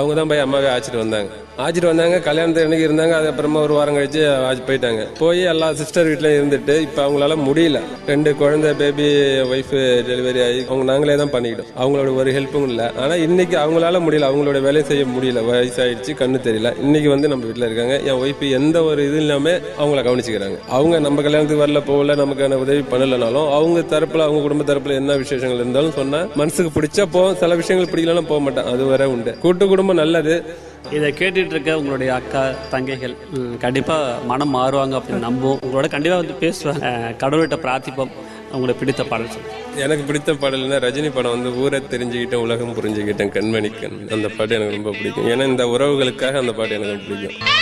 அவங்க தான் போய் அம்மாவை ஆச்சிட்டு வந்தாங்க ஆச்சிட்டு வந்தாங்க கல்யாணத்து அன்னைக்கு இருந்தாங்க அது அப்புறமா ஒரு வாரம் கழிச்சு ஆச்சு போயிட்டாங்க போய் எல்லா சிஸ்டர் வீட்டில் இருந்துட்டு இப்போ அவங்களால முடியல ரெண்டு குழந்தை பேபி ஒய்ஃப் டெலிவரி ஆகி அவங்க நாங்களே தான் பண்ணிக்கிட்டோம் அவங்களோட ஒரு ஹெல்ப்பும் இல்லை ஆனால் இன்னைக்கு அவங்களால முடியல அவங்களோட வேலையை செய்ய முடியல வயசாயிடுச்சு கண்ணு தெரியல இன்னைக்கு வந்து நம்ம வீட்டில் இருக்காங்க என் ஒய்ஃப் எந்த ஒரு இது இல்லாமல் அவங்கள கவனிச்சுக்கிறாங்க அவங்க நம்ம கல்யாணத்துக்கு வரல போகல நமக்கான உதவி பண்ணலனாலும் அவங்க தரப்புல அவங்க குடும்ப தரப்புல என்ன விசேஷங்கள் இருந்தாலும் சொன்னா மனசுக்கு பிடிச்சா போவோம் சில விஷயங்கள் பிடிக்கலன்னா போக மாட்டேன் அது வரை உண்டு கூட்டு குடும்பம் நல்லது இதை கேட்டுட்டு இருக்க உங்களுடைய அக்கா தங்கைகள் ம், கண்டிப்பா மனம் மாறுவாங்க அப்படின்னு நம்புவோம் உங்களோட கண்டிப்பா வந்து பேசுவாங்க அஹ், கடவுள்கிட்ட பிரார்த்திப்போம் உங்களுக்கு பிடித்த பாடல் சொல்லுங்க எனக்கு பிடித்த பாடல்னா ரஜினி படம் வந்து ஊரை தெரிஞ்சுக்கிட்டேன் உலகம் புரிஞ்சுக்கிட்டேன் கண்மணிக்கன் அந்த பாட்டு எனக்கு ரொம்ப பிடிக்கும் ஏன்னா இந்த உறவுகளுக்காக அந்த பாட்டு எனக்கு பிடிக்கும்